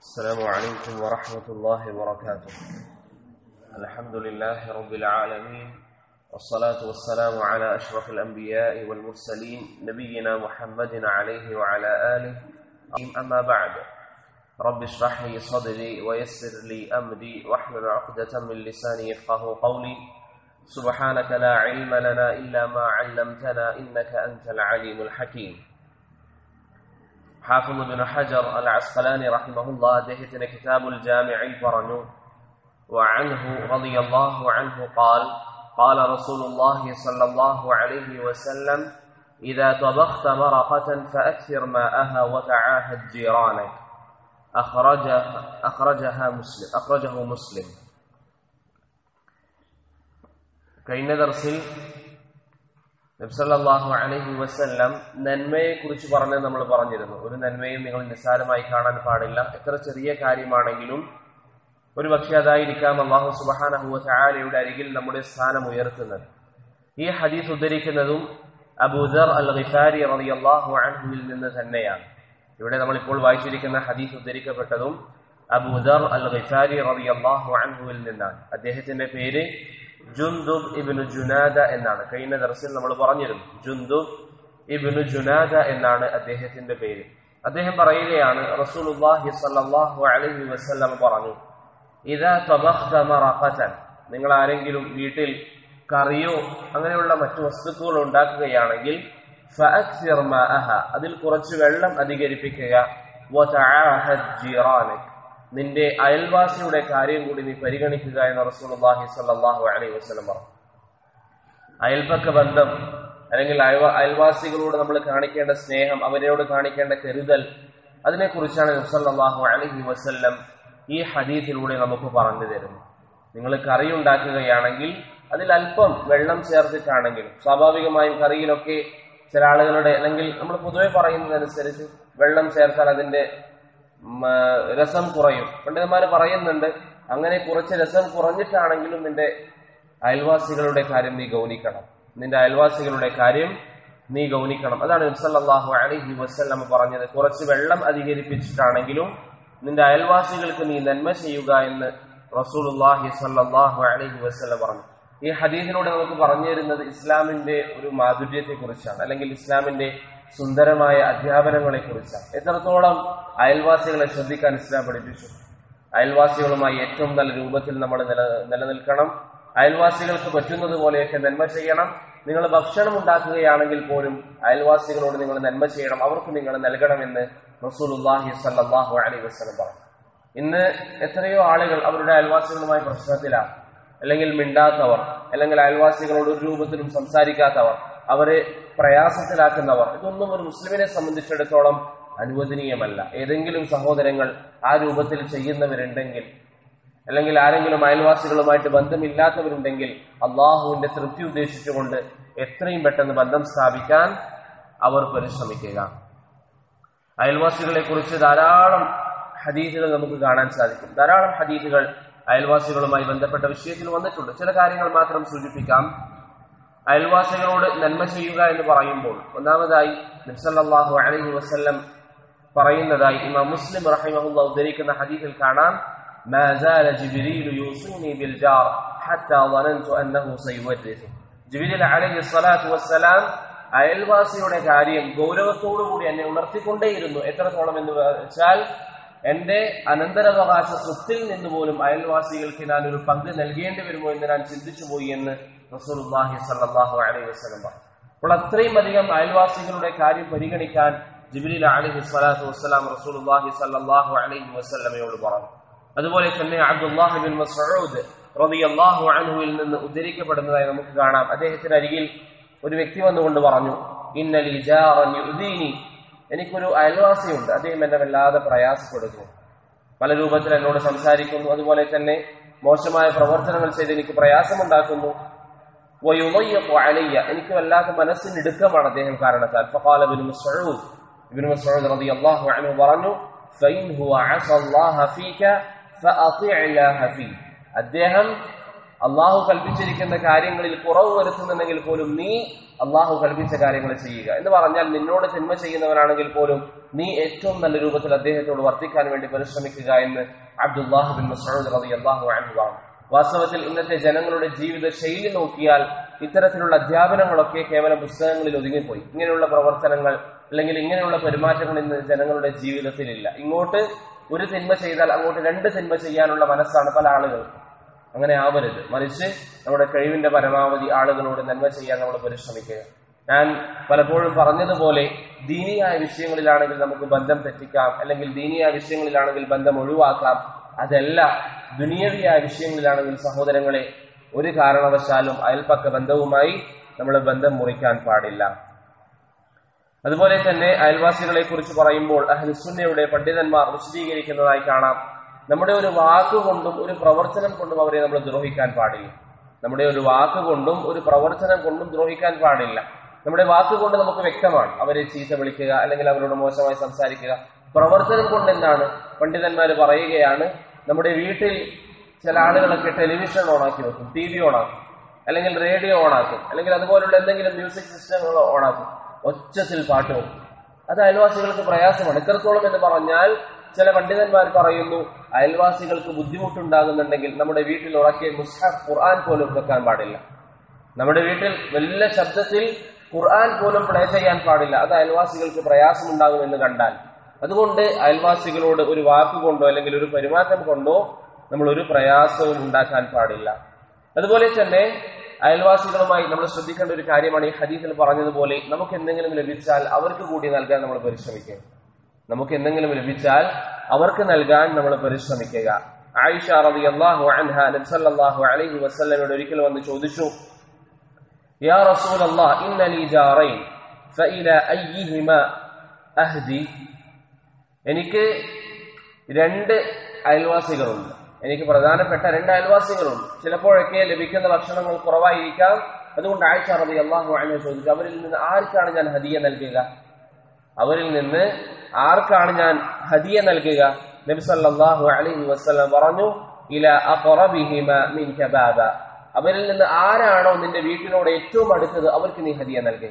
السلام عليكم ورحمة الله وبركاته الحمد لله رب العالمين والصلاة والسلام على أشرف الأنبياء والمرسلين نبينا محمد عليه وعلى آله أما بعد رب اشرح لي صدري ويسر لي أمري واحلل عقدة من لساني يفقه قولي سبحانك لا علم لنا إلا ما علمتنا إنك أنت العليم الحكيم حافظ بن حجر العسقلاني رحمه الله അദ്ദേഹത്തിന് كتاب الجامع പറഞ്ഞു وعنه رضي الله عنه قال قال رسول الله صلى الله عليه وسلم إذا طبخت مرقة فأكثر ماءها وتعاهد جيرانك أخرج أخرجها مسلم أخرجه مسلم കഴിഞ്ഞ ദർസിൽ നബ്സല്ലാഹു അലഹി വസ്ല്ലം നന്മയെ കുറിച്ച് പറഞ്ഞ് നമ്മൾ പറഞ്ഞിരുന്നു ഒരു നന്മയും നിങ്ങൾ നിസ്സാരമായി കാണാൻ പാടില്ല എത്ര ചെറിയ കാര്യമാണെങ്കിലും ഒരു പക്ഷെ അതായിരിക്കാം അള്ളാഹു സുബാനഹുവ ചായാലയുടെ അരികിൽ നമ്മുടെ സ്ഥാനം ഉയർത്തുന്നത് ഈ ഹദീസ് ഉദ്ധരിക്കുന്നതും അബൂദർ അൽ ഖിഫാരി റതി അള്ളാഹു അൻഹുവിൽ നിന്ന് തന്നെയാണ് ഇവിടെ നമ്മളിപ്പോൾ വായിച്ചിരിക്കുന്ന ഹദീസ് ഉദ്ധരിക്കപ്പെട്ടതും അബൂദർ അൽ ഖിഫാരി റതി അള്ളാഹു അൻഹുവിൽ നിന്നാണ് അദ്ദേഹത്തിന്റെ പേര് ജുന്ദുബ് ഇബിനു ജുനാദ എന്നാണ് കഴിഞ്ഞ ദർസിൽ നമ്മൾ പറഞ്ഞിരുന്നു ജുന്ദുബ് ഇബിനു ജുനാദ എന്നാണ് അദ്ദേഹത്തിന്റെ പേര് അദ്ദേഹം പറയുകയാണ് റസൂലുള്ളാഹി സ്വല്ലല്ലാഹു അലൈഹി വസല്ലം പറഞ്ഞു ഇദാ തബഖ്ത മറഖതൻ നിങ്ങൾ ആരെങ്കിലും വീട്ടിൽ കറിയോ അങ്ങനെയുള്ള മറ്റു വസ്തുക്കൾ ഉണ്ടാക്കുകയാണെങ്കിൽ ഫഅക്സിർ മാഅഹ അതിൽ കുറച്ച് വെള്ളം അധികരിപ്പിക്കുക വതആഹദ് ജീറാനക് നിന്റെ അയൽവാസിയുടെ കാര്യം കൂടി നീ പരിഗണിക്കുക എന്ന് റസൂലുള്ളാഹി സ്വല്ലല്ലാഹു അലൈഹി വസല്ലം പറഞ്ഞു അയൽപക്ക ബന്ധം അല്ലെങ്കിൽ അയൽവാസികളോട് നമ്മൾ കാണിക്കേണ്ട സ്നേഹം അവരോട് കാണിക്കേണ്ട കരുതൽ അതിനെക്കുറിച്ചാണ് നബ്സല്ലാഹു അലൈഹി വസല്ലം ഈ ഹദീസിലൂടെ നമുക്ക് പറഞ്ഞു തരുന്നു നിങ്ങൾ കറി ഉണ്ടാക്കുകയാണെങ്കിൽ അതിൽ അല്പം വെള്ളം ചേർത്തിട്ടാണെങ്കിലും സ്വാഭാവികമായും കറിയിലൊക്കെ ചില ആളുകളുടെ അല്ലെങ്കിൽ നമ്മൾ പൊതുവെ പറയുന്നതനുസരിച്ച് വെള്ളം ചേർത്താൽ അതിന്റെ രസം കുറയും പണ്ഡിതന്മാര് പറയുന്നുണ്ട് അങ്ങനെ കുറച്ച് രസം കുറഞ്ഞിട്ടാണെങ്കിലും നിന്റെ അയൽവാസികളുടെ കാര്യം നീ ഗൗനിക്കണം നിന്റെ അയൽവാസികളുടെ കാര്യം നീ ഗൗനിക്കണം അതാണ് നബ്സല്ലാഹു അലഹി വസ്ല്ലം പറഞ്ഞത് കുറച്ച് വെള്ളം അധികരിപ്പിച്ചിട്ടാണെങ്കിലും നിന്റെ അയൽവാസികൾക്ക് നീ നന്മ ചെയ്യുക എന്ന് റസൂലുല്ലാഹി സല്ലാഹു അലഹി വസ്ല്ലം പറഞ്ഞു ഈ ഹദീസിലൂടെ നമുക്ക് പറഞ്ഞു തരുന്നത് ഇസ്ലാമിന്റെ ഒരു മാധുര്യത്തെ കുറിച്ചാണ് അല്ലെങ്കിൽ ഇസ്ലാമിന്റെ സുന്ദരമായ അധ്യാപനങ്ങളെ കുറിച്ചാണ് എത്രത്തോളം അയൽവാസികളെ ശ്രദ്ധിക്കാൻ ഇസ്ലാം പഠിപ്പിച്ചു അയൽവാസികളുമായി ഏറ്റവും നല്ല രൂപത്തിൽ നമ്മൾ നില നിലനിൽക്കണം അയൽവാസികൾക്ക് പറ്റുന്നത് പോലെയൊക്കെ നന്മ ചെയ്യണം നിങ്ങൾ ഭക്ഷണം ഉണ്ടാക്കുകയാണെങ്കിൽ പോലും അയൽവാസികളോട് നിങ്ങൾ നന്മ ചെയ്യണം അവർക്ക് നിങ്ങൾ നൽകണമെന്ന് റസൂലുല്ലാഹി സല്ലാഹു അലൈ വസ്ലം പറഞ്ഞു ഇന്ന് എത്രയോ ആളുകൾ അവരുടെ അയൽവാസികളുമായി പ്രശ്നത്തിലാണ് അല്ലെങ്കിൽ മിണ്ടാത്തവർ അല്ലെങ്കിൽ അയൽവാസികളോട് ഒരു രൂപത്തിലും സംസാരിക്കാത്തവർ അവരെ പ്രയാസത്തിലാക്കുന്നവർ ഇതൊന്നും ഒരു മുസ്ലിമിനെ സംബന്ധിച്ചിടത്തോളം അനുവദനീയമല്ല ഏതെങ്കിലും സഹോദരങ്ങൾ ആ രൂപത്തിൽ ചെയ്യുന്നവരുണ്ടെങ്കിൽ അല്ലെങ്കിൽ ആരെങ്കിലും അയൽവാസികളുമായിട്ട് ബന്ധമില്ലാത്തവരുണ്ടെങ്കിൽ അള്ളാഹുവിന്റെ തൃപ്തി ഉദ്ദേശിച്ചുകൊണ്ട് എത്രയും പെട്ടെന്ന് ബന്ധം സ്ഥാപിക്കാൻ അവർ പരിശ്രമിക്കുക അയൽവാസികളെ കുറിച്ച് ധാരാളം ഹദീസുകൾ നമുക്ക് കാണാൻ സാധിക്കും ധാരാളം ഹദീസുകൾ അയൽവാസികളുമായി ബന്ധപ്പെട്ട വിഷയത്തിൽ വന്നിട്ടുണ്ട് ചില കാര്യങ്ങൾ മാത്രം സൂചിപ്പിക്കാം അയൽവാസികളോട് നന്മ ചെയ്യുക എന്ന് പറയുമ്പോൾ ഒന്നാമതായി നബ്സല്ലാഹു അലൈഹി വസ്ല്ലം പറയുന്നതായി ഇമാം മുസ്ലിം റഹിമഹുല്ല ഉദ്ധരിക്കുന്ന ഹദീസിൽ കാണാം ما زال جبريل يوصيني بالجار حتى ظننت انه سيورثه ജിബിരിൽ അലൈഹി സ്വലാത്തു വസ്സലാം അയൽവാസിയുടെ കാര്യം ഗൗരവത്തോടുകൂടി എന്നെ ഉണർത്തിക്കൊണ്ടേയിരുന്നു എത്രത്തോളം എന്ന് വെച്ചാൽ എന്റെ അനന്തരാവകാശ സ്വത്തിൽ നിന്ന് പോലും അയൽവാസികൾക്ക് ഞാൻ ഒരു പങ്ക് നൽകേണ്ടി വരുമോ എന്ന് ഞാൻ ചിന്തിച്ചു പോയി എന്ന് റസൂലുള്ളാഹി സല്ലല്ലാഹു അലൈഹി വസല്ലം പറഞ്ഞു അപ്പോൾ അത്രയും അധികം അയൽവാസികളുടെ കാര്യം പരിഗണിക്കാൻ ജിബ്രീൽ അലൈഹി സ്വലാത്തു വസ്സലാം റസൂലുള്ളാഹി സല്ലല്ലാഹു അലൈഹി വസല്ലമയോട് പറഞ്ഞു അതുപോലെ തന്നെ അബ്ദുല്ലാഹി ബിൻ മസ്ഊദ് റളിയല്ലാഹു അൻഹുവിൽ നിന്ന് ഉദ്ധരിക്കപ്പെടുന്നതായി നമുക്ക് കാണാം അദ്ദേഹത്തിന് അരികിൽ ഒരു വ്യക്തി വന്നുകൊണ്ട് പറഞ്ഞു ഇന്നലി ജാറൻ യുദീനി എനിക്കൊരു അയൽവാസിയുണ്ട് അദ്ദേഹം എന്നെ വല്ലാതെ പ്രയാസപ്പെടുന്നു പല രൂപത്തിൽ എന്നോട് സംസാരിക്കുന്നു അതുപോലെ തന്നെ മോശമായ പ്രവർത്തനങ്ങൾ ചെയ്ത് എനിക്ക് പ്രയാസമുണ്ടാക്കുന്നു അലയ്യ എനിക്ക് വല്ലാത്ത മനസ്സിന് ഇടുക്കമാണ് അദ്ദേഹം കാരണത്താൽ ഫഖാല ഇബ്നു മസ്ഊദ് ഇബ്നു മസ്ഊദ് റളിയല്ലാഹു അൻഹു പറഞ്ഞു ഫൈൻ ഹുവ അസ അല്ലാഹ ഫീക ഫഅതിഅ ലഹ ഫീ അദ്ദേഹം അള്ളാഹു കൽപ്പിച്ചിരിക്കുന്ന കാര്യങ്ങളിൽ കുറവ് വരുത്തുന്നുണ്ടെങ്കിൽ പോലും നീ അള്ളാഹു കൽപ്പിച്ച കാര്യങ്ങൾ ചെയ്യുക എന്ന് പറഞ്ഞാൽ നിന്നോട് തിന്മ ചെയ്യുന്നവനാണെങ്കിൽ പോലും നീ ഏറ്റവും നല്ല രൂപത്തിൽ അദ്ദേഹത്തോട് വർത്തിക്കാൻ വേണ്ടി പരിശ്രമിക്കുക എന്ന് അബ്ദുല്ലാഹു ബിൻ മസൂദ് റതി അള്ളാഹു അനുവാണ് വാസ്തവത്തിൽ ഇന്നത്തെ ജനങ്ങളുടെ ജീവിത ശൈലി നോക്കിയാൽ ഇത്തരത്തിലുള്ള അധ്യാപനങ്ങളൊക്കെ കേവലം പുസ്തകങ്ങളിൽ ഒതുങ്ങിപ്പോയി ഇങ്ങനെയുള്ള പ്രവർത്തനങ്ങൾ അല്ലെങ്കിൽ ഇങ്ങനെയുള്ള പെരുമാറ്റങ്ങൾ ഇന്ന് ജനങ്ങളുടെ ജീവിതത്തിലില്ല ഇങ്ങോട്ട് ഒരു തിന്മ ചെയ്താൽ അങ്ങോട്ട് രണ്ട് തിന്മ ചെയ്യാനുള്ള മനസ്സാണ് പല ആളുകൾക്കും അങ്ങനെ ആവരുത് മറിച്ച് നമ്മുടെ കഴിവിന്റെ പരമാവധി ആളുകളോട് നന്മ ചെയ്യാൻ നമ്മൾ പരിശ്രമിക്കുക ഞാൻ പലപ്പോഴും പറഞ്ഞതുപോലെ ദീനിയായ വിഷയങ്ങളിലാണെങ്കിൽ നമുക്ക് ബന്ധം തെറ്റിക്കാം അല്ലെങ്കിൽ ദീനിയായ വിഷയങ്ങളിലാണെങ്കിൽ ബന്ധം ഒഴിവാക്കാം അതല്ല ദുനിയവിയായ വിഷയങ്ങളിലാണെങ്കിൽ സഹോദരങ്ങളെ ഒരു കാരണവശാലും അയൽപ്പക്ക ബന്ധവുമായി നമ്മൾ ബന്ധം മുറിക്കാൻ പാടില്ല അതുപോലെ തന്നെ അയൽവാസികളെ കുറിച്ച് പറയുമ്പോൾ അഹ്ലുസുന്നയുടെ പണ്ഡിതന്മാർ വിശദീകരിക്കുന്നതായി കാണാം നമ്മുടെ ഒരു വാക്കുകൊണ്ടും ഒരു പ്രവർത്തനം കൊണ്ടും അവരെ നമ്മൾ ദ്രോഹിക്കാൻ പാടില്ല നമ്മുടെ ഒരു വാക്കുകൊണ്ടും ഒരു പ്രവർത്തനം കൊണ്ടും ദ്രോഹിക്കാൻ പാടില്ല നമ്മുടെ വാക്കുകൊണ്ട് നമുക്ക് വ്യക്തമാണ് അവരെ ചീത്ത വിളിക്കുക അല്ലെങ്കിൽ അവരോട് മോശമായി സംസാരിക്കുക പ്രവർത്തനം കൊണ്ട് എന്താണ് പണ്ഡിതന്മാർ പറയുകയാണ് നമ്മുടെ വീട്ടിൽ ചില ആളുകളൊക്കെ ടെലിവിഷൻ ഓണാക്കി വെക്കും ടി വി ഓണാക്കും അല്ലെങ്കിൽ റേഡിയോ ഓണാക്കും അല്ലെങ്കിൽ അതുപോലുള്ള എന്തെങ്കിലും മ്യൂസിക് സിസ്റ്റങ്ങൾ ഓണാക്കും ഒച്ചത്തിൽ പാട്ട് വെക്കും അത് അയൽവാസികൾക്ക് പ്രയാസമാണ് എത്രത്തോളം എന്ന് പറഞ്ഞാൽ ചില പണ്ഡിതന്മാർ പറയുന്നു അയൽവാസികൾക്ക് ബുദ്ധിമുട്ടുണ്ടാകുന്നുണ്ടെങ്കിൽ നമ്മുടെ വീട്ടിൽ ഉറക്കിയ മുസ്ഹഫ് ഖുർആൻ പോലും വെക്കാൻ പാടില്ല നമ്മുടെ വീട്ടിൽ വലിയ ശബ്ദത്തിൽ ഖുർആൻ പോലും പ്ലേ ചെയ്യാൻ പാടില്ല അത് അയൽവാസികൾക്ക് പ്രയാസമുണ്ടാകുമെന്ന് കണ്ടാൽ അതുകൊണ്ട് അയൽവാസികളോട് ഒരു വാക്കുകൊണ്ടോ അല്ലെങ്കിൽ ഒരു പെരുമാറ്റം കൊണ്ടോ നമ്മൾ ഒരു പ്രയാസവും ഉണ്ടാക്കാൻ പാടില്ല അതുപോലെ തന്നെ അയൽവാസികളുമായി നമ്മൾ ശ്രദ്ധിക്കേണ്ട ഒരു കാര്യമാണ് ഈ ഹദീസിൽ പറഞ്ഞതുപോലെ നമുക്ക് എന്തെങ്കിലും ലഭിച്ചാൽ അവർക്ക് കൂടി നൽകാൻ നമ്മൾ പരിശ്രമിക്കുക നമുക്ക് എന്തെങ്കിലും ലഭിച്ചാൽ അവർക്ക് നൽകാൻ നമ്മൾ പരിശ്രമിക്കുക ആയിഷ റളിയല്ലാഹു അൻഹ നബി സല്ലല്ലാഹു അലൈഹി വസല്ലമയോട് ഒരിക്കൽ വന്ന് ചോദിച്ചു യാ റസൂലല്ലാഹ് ഇന്ന ലീ ജാറൈൻ ഫഇല അയ്യിഹിമ അഹ്ദി എനിക്ക് രണ്ട് അയൽവാസികളുണ്ട് എനിക്ക് പ്രധാനപ്പെട്ട രണ്ട് അയൽവാസികളുണ്ട് ചിലപ്പോഴൊക്കെ ലഭിക്കുന്ന ഭക്ഷണങ്ങൾ കുറവായിരിക്കാം അതുകൊണ്ട് ആയിഷ റബി അള്ളാഹു അനെ ചോദിച്ചു അവരിൽ നിന്ന് ആർക്കാണ് ഞാൻ ഹദിയ നൽകുക അവരിൽ നിന്ന് ആർക്കാണ് ഞാൻ ഹദിയ നൽകുക നബി സല്ലല്ലാഹു അലൈഹി വസല്ലം പറഞ്ഞു ഇല അഖറബിഹിമ മിൻ കബാബ അവരിൽ നിന്ന് ആരാണോ നിന്റെ വീട്ടിനോട് ഏറ്റവും അടുത്തത് അവർക്ക് നീ ഹദിയ നൽകുക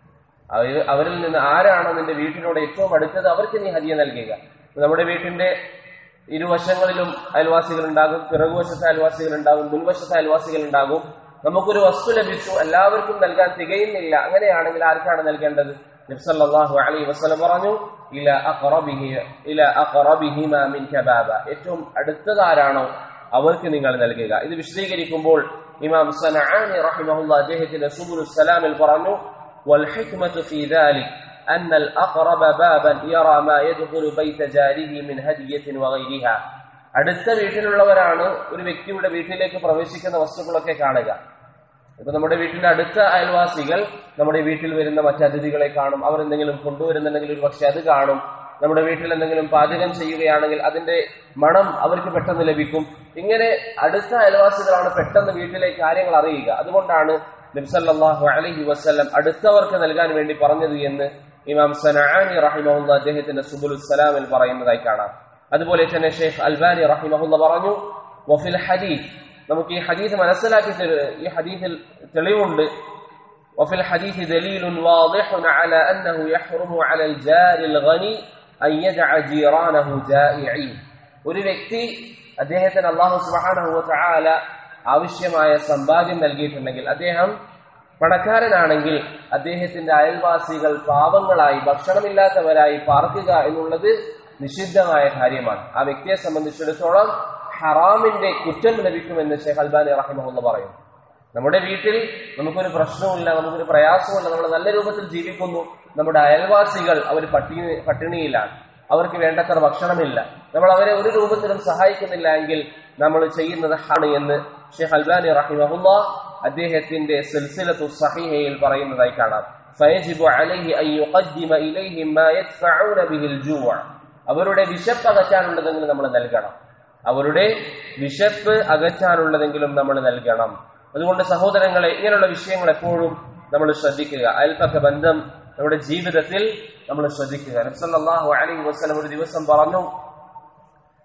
അവര് അവരിൽ നിന്ന് ആരാണോ നിന്റെ വീട്ടിനോട് ഏറ്റവും അടുത്തത് അവർക്ക് നീ ഹദിയ നൽകുക നമ്മുടെ വീട്ടിന്റെ ഇരുവശങ്ങളിലും അയൽവാസികൾ ഉണ്ടാകും പിറകുവശത്തെ അയൽവാസികൾ ഉണ്ടാകും മുൻവശത്തെ അയൽവാസികൾ ഉണ്ടാകും നമുക്കൊരു വസ്തു ലഭിച്ചു എല്ലാവർക്കും നൽകാൻ തികയുന്നില്ല അങ്ങനെയാണെങ്കിൽ ആർക്കാണ് നൽകേണ്ടത് നബ്സല്ലാഹു അലൈഹി വസ്ലം പറഞ്ഞു ഇല അഖറബിഹി ഇല അഖറബിഹിമ മിൻ കബാബ ഏറ്റവും അടുത്തതാരാണോ അവർക്ക് നിങ്ങൾ നൽകുക ഇത് വിശദീകരിക്കുമ്പോൾ ഇമാം സനആനി റഹിമഹുല്ല അദ്ദേഹത്തിന്റെ സുബുൽ സലാമിൽ പറഞ്ഞു والحكمة في ذلك أن الأقرب بابا يرى ما يدخل بيت جاره من هدية وغيرها അടുത്ത വീട്ടിലുള്ളവരാണ് ഒരു വ്യക്തിയുടെ വീട്ടിലേക്ക് പ്രവേശിക്കുന്ന വസ്തുക്കളൊക്കെ കാണുക ഇപ്പൊ നമ്മുടെ വീട്ടിന്റെ അടുത്ത അയൽവാസികൾ നമ്മുടെ വീട്ടിൽ വരുന്ന മറ്റ് അതിഥികളെ കാണും അവർ എന്തെങ്കിലും കൊണ്ടുവരുന്നുണ്ടെങ്കിൽ ഒരു പക്ഷെ അത് കാണും നമ്മുടെ വീട്ടിൽ എന്തെങ്കിലും പാചകം ചെയ്യുകയാണെങ്കിൽ അതിന്റെ മണം അവർക്ക് പെട്ടെന്ന് ലഭിക്കും ഇങ്ങനെ അടുത്ത അയൽവാസികളാണ് പെട്ടെന്ന് വീട്ടിലെ കാര്യങ്ങൾ അറിയുക അതുകൊണ്ടാണ് നബ്സല്ലാഹു അലഹി വസ്ല്ലം അടുത്തവർക്ക് നൽകാൻ വേണ്ടി പറഞ്ഞത് എന്ന് ഇമാം സനആനി റഹിമഹുല്ല അദ്ദേഹത്തിന്റെ സുബുൽ സലാമിൽ പറയുന്നതായി കാണാം അതുപോലെ തന്നെ ഷെയ്ഖ് അൽബാനി റഹിമഹുല്ല പറഞ്ഞു വഫിൽ ഹദീസ് നമുക്ക് ഈ ഹദീസ് മനസ്സിലാക്കി ഈ ഹദീസിൽ തെളിവുണ്ട് وفي الحديث دليل واضح على أنه يحرم على الجار الغني أن يدع جيرانه جائعين ഒരു വ്യക്തി അദ്ദേഹത്തിന് അള്ളാഹു സുബ്ഹാനഹു വതആല ആവശ്യമായ സമ്പാദ്യം നൽകിയിട്ടുണ്ടെങ്കിൽ അദ്ദേഹം പണക്കാരനാണെങ്കിൽ അദ്ദേഹത്തിന്റെ അയൽവാസികൾ പാവങ്ങളായി ഭക്ഷണമില്ലാത്തവരായി പാർക്കുക എന്നുള്ളത് നിഷിദ്ധമായ കാര്യമാണ് ആ വ്യക്തിയെ സംബന്ധിച്ചിടത്തോളം ഹറാമിന്റെ കുറ്റം ലഭിക്കുമെന്ന് ഷെയ്ഖ് അൽബാനി റഹിമഹുല്ല പറയും നമ്മുടെ വീട്ടിൽ നമുക്കൊരു പ്രശ്നവുമില്ല നമുക്കൊരു പ്രയാസവുമില്ല നമ്മൾ നല്ല രൂപത്തിൽ ജീവിക്കുന്നു നമ്മുടെ അയൽവാസികൾ അവർ പട്ടിണി പട്ടിണിയിലാണ് അവർക്ക് വേണ്ടത്ര ഭക്ഷണമില്ല നമ്മൾ അവരെ ഒരു രൂപത്തിലും സഹായിക്കുന്നില്ല എങ്കിൽ നമ്മൾ ചെയ്യുന്നത് ഹാണ് എന്ന് ഷെയ്ഖ് അൽബാനി റഹിമഹുല്ല അദ്ദേഹത്തിന്റെ സിൽസിലത്തു സഹീഹയിൽ പറയുന്നതായി കാണാം ഫയജിബു അലൈഹി അൻ യുഖദ്ദിമ ഇലൈഹിം മാ യദ്ഫഊന ബിഹിൽ ജൂഅ അവരുടെ വിശപ്പ് അകറ്റാനുള്ളതെങ്കിലും നമ്മൾ നൽകണം അവരുടെ വിശപ്പ് അകറ്റാനുള്ളതെങ്കിലും നമ്മൾ നൽകണം അതുകൊണ്ട് സഹോദരങ്ങളെ ഇങ്ങനെയുള്ള വിഷയങ്ങൾ എപ്പോഴും നമ്മൾ ശ്രദ്ധിക്കുക അയൽപ്പക്ക ബന്ധം നമ്മുടെ ജീവിതത്തിൽ നമ്മൾ ശ്രദ്ധിക്കുക നബ്സല്ലാഹു അലൈഹി വസ്ലം ഒരു ദിവസം പറഞ്ഞു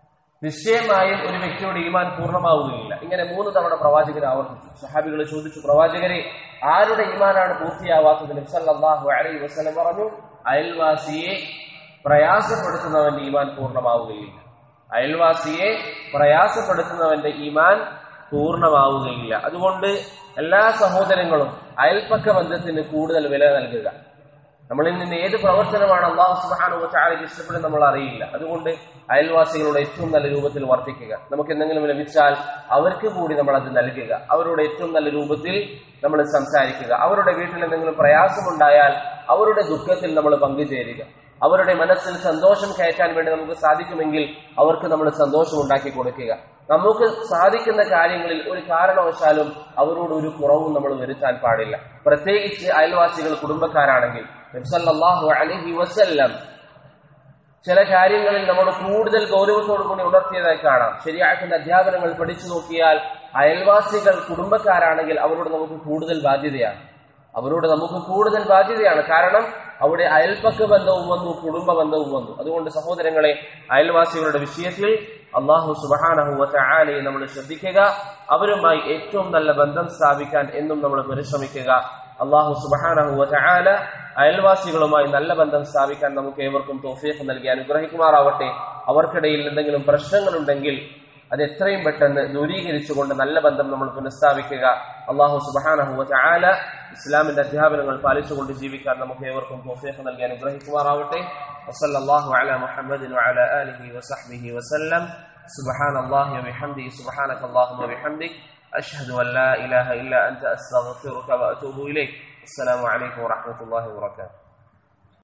നിശ്ചയമായും ഒരു വ്യക്തിയുടെ ഈമാൻ പൂർണ്ണമാവുകയില്ല ഇങ്ങനെ മൂന്ന് തവണ പ്രവാചകർ ആവർത്തിച്ചു സഹാബികൾ ചോദിച്ചു പ്രവാചകരെ ആരുടെ ഈമാനാണ് പൂർത്തിയാവാത്തത് നബ്സല്ലാഹു അലൈഹി വസല്ലം പറഞ്ഞു അയൽവാസിയെ പ്രയാസപ്പെടുത്തുന്നവന്റെ ഈമാൻ പൂർണ്ണമാവുകയില്ല അയൽവാസിയെ പ്രയാസപ്പെടുത്തുന്നവന്റെ ഈമാൻ പൂർണ്ണമാവുകയില്ല അതുകൊണ്ട് എല്ലാ സഹോദരങ്ങളും അയൽപ്പക്ക ബന്ധത്തിന് കൂടുതൽ വില നൽകുക നമ്മളിൽ നിന്ന് ഏത് പ്രവർത്തനമാണ് അള്ളാഹു സുബാനു ചാലയ്ക്ക് ഇഷ്ടപ്പെടുന്നത് നമ്മൾ അറിയില്ല അതുകൊണ്ട് അയൽവാസികളോട് ഏറ്റവും നല്ല രൂപത്തിൽ വർത്തിക്കുക നമുക്ക് എന്തെങ്കിലും ലഭിച്ചാൽ അവർക്ക് കൂടി നമ്മൾ അത് നൽകുക അവരോട് ഏറ്റവും നല്ല രൂപത്തിൽ നമ്മൾ സംസാരിക്കുക അവരുടെ വീട്ടിൽ എന്തെങ്കിലും പ്രയാസമുണ്ടായാൽ അവരുടെ ദുഃഖത്തിൽ നമ്മൾ പങ്കുചേരുക അവരുടെ മനസ്സിൽ സന്തോഷം കയറ്റാൻ വേണ്ടി നമുക്ക് സാധിക്കുമെങ്കിൽ അവർക്ക് നമ്മൾ സന്തോഷം ഉണ്ടാക്കി കൊടുക്കുക നമുക്ക് സാധിക്കുന്ന കാര്യങ്ങളിൽ ഒരു കാരണവശാലും അവരോട് ഒരു കുറവും നമ്മൾ വരുത്താൻ പാടില്ല പ്രത്യേകിച്ച് അയൽവാസികൾ കുടുംബക്കാരാണെങ്കിൽ നബ്സല്ലാഹു അലഹി വസല്ലം ചില കാര്യങ്ങളിൽ നമ്മൾ കൂടുതൽ ഗൗരവത്തോടു കൂടി ഉണർത്തിയതായി കാണാം ശരിയാക്കുന്ന അധ്യാപനങ്ങൾ പഠിച്ചു നോക്കിയാൽ അയൽവാസികൾ കുടുംബക്കാരാണെങ്കിൽ അവരോട് നമുക്ക് കൂടുതൽ ബാധ്യതയാണ് അവരോട് നമുക്ക് കൂടുതൽ ബാധ്യതയാണ് കാരണം അവിടെ അയൽപ്പക്ക ബന്ധവും വന്നു കുടുംബ ബന്ധവും വന്നു അതുകൊണ്ട് സഹോദരങ്ങളെ അയൽവാസികളുടെ വിഷയത്തിൽ അള്ളാഹു സുബാനഹുവലയെ നമ്മൾ ശ്രദ്ധിക്കുക അവരുമായി ഏറ്റവും നല്ല ബന്ധം സ്ഥാപിക്കാൻ എന്നും നമ്മൾ പരിശ്രമിക്കുക അള്ളാഹു സുബാനഹുവല അയൽവാസികളുമായി നല്ല ബന്ധം സ്ഥാപിക്കാൻ നമുക്ക് ഏവർക്കും തോഫീഖ് നൽകി അനുഗ്രഹിക്കുമാറാവട്ടെ അവർക്കിടയിൽ എന്തെങ്കിലും പ്രശ്നങ്ങളുണ്ടെങ്കിൽ അത് എത്രയും പെട്ടെന്ന് ദൂരീകരിച്ചുകൊണ്ട് നല്ല ബന്ധം നമ്മൾ പുനഃസ്ഥാപിക്കുക അള്ളാഹു സുബാനഹുവ ആല ഇസ്ലാമിന്റെ അധ്യാപനങ്ങൾ പാലിച്ചുകൊണ്ട് ജീവിക്കാൻ നമുക്ക് ഏവർക്കും തോഫീഖ് നൽകി അനുഗ്രഹിക്കുമാറാവട്ടെ وصلى الله على محمد وعلى آله وصحبه وسلم سبحان الله وبحمده سبحانك اللهم وبحمدك أشهد أن لا إله إلا أنت أستغفرك وأتوب إليك السلام عليكم ورحمة الله وبركاته